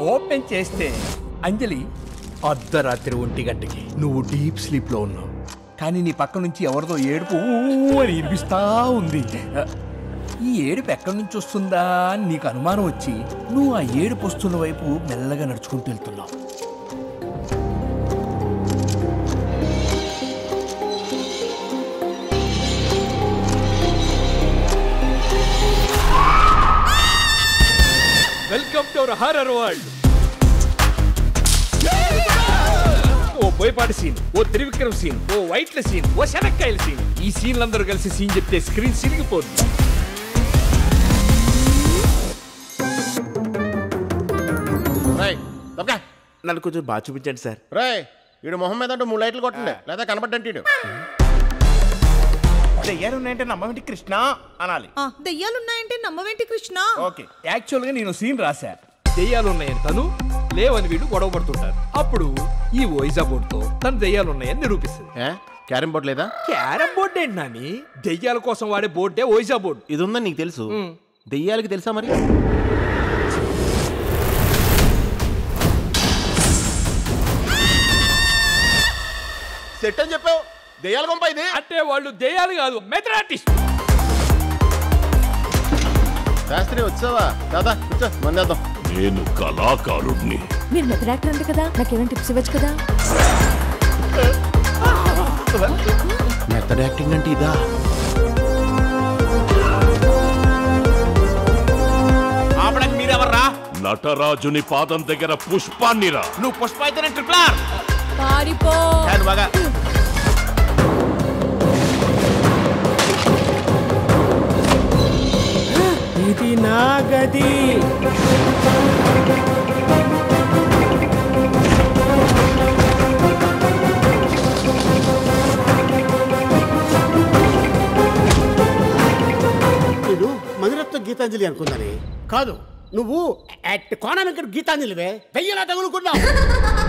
open చేస్తే అంజలి అర్ధరాత్రి ఒంటి గంటకి నువ్వు డీప్ స్లీప్ లో ఉన్నావు కానీ నీ పక్క నుంచి ఎవరిదో ఏడుపు ఊ అని వినిపిస్తా ఉంది ఈ ఏడుపు ఎక్కడి నుంచి వస్తుందా అని నీకు అనుమానం వచ్చి నువ్వు ఆ ఏడుపు వస్తున్న వైపు మెల్లగా నడుచుకుంటూ వెళ్తున్నావు welcome to our horror world ఓ బోయపాటి సీన్ ఓ త్రివిక్రమ్ సీన్ ఓ వైట్ల సీన్ ఓ శనక్కాయల సీన్ ఈ సీన్లు అందరూ కలిసి సీన్ చెప్తే స్క్రీన్ సిరిగిపోతుంది రాయ్ తప్పకా నన్ను కొంచెం బాగా చూపించండి సార్ రాయ్ వీడు మొహం మీద అంటూ మూడు లైట్లు కొట్టండి లేదా కనపడ్డంటీడు దయ్యాలు ఉన్నాయంటే నమ్మేంటి కృష్ణ అనాలి ఆ, దెయ్యాలున్నాయంటే నమ్మవేంటి కృష్ణ ఓకే యాక్చువల్గా నేను సీన్ రాశా దెయ్యాలున్నాయని తను లేవని వీడు గొడవ పడుతుంటారు అప్పుడు ఈ ఓయిజా బోర్డుతో తను దెయ్యాలున్నాయని నిరూపిస్తుంది ఏ క్యారం బోర్డు లేదా క్యారం బోర్డు ఏంటి నాని దెయ్యాల కోసం వాడే బోర్డే ఓయిజా బోర్డు ఇది ఉందని నీకు తెలుసు దెయ్యాలకి తెలుసా మరి సెట్ అని చెప్పావు దెయ్యాల కొంప ఇది అంటే వాళ్ళు దెయ్యాలు కాదు మెథడ్ ఆర్టిస్ట్ శాస్త్రి వచ్చావా దాదా కూర్చో మందేద్దాం నేను కళాకారుణ్ణి మీరు మెథడ్ యాక్టర్ అంటే కదా నాకేమైనా టిప్స్ ఇవ్వచ్చు కదా మెథడ్ యాక్టింగ్ అంటే ఇదా ఆపడానికి మీరెవర్రా నటరాజుని పాదం దగ్గర పుష్పాన్నిరా నువ్వు పుష్ప అయితేనే ట్రిపుల్ ఆర్ పారిపో కాదు బాగా ఇది నా గది నేను మధురత్వ గీతాంజలి అనుకున్నానే కాదు నువ్వు అట్ కోణ వెంకట గీతాంజలివే దయ్యలా తగులుకున్నావు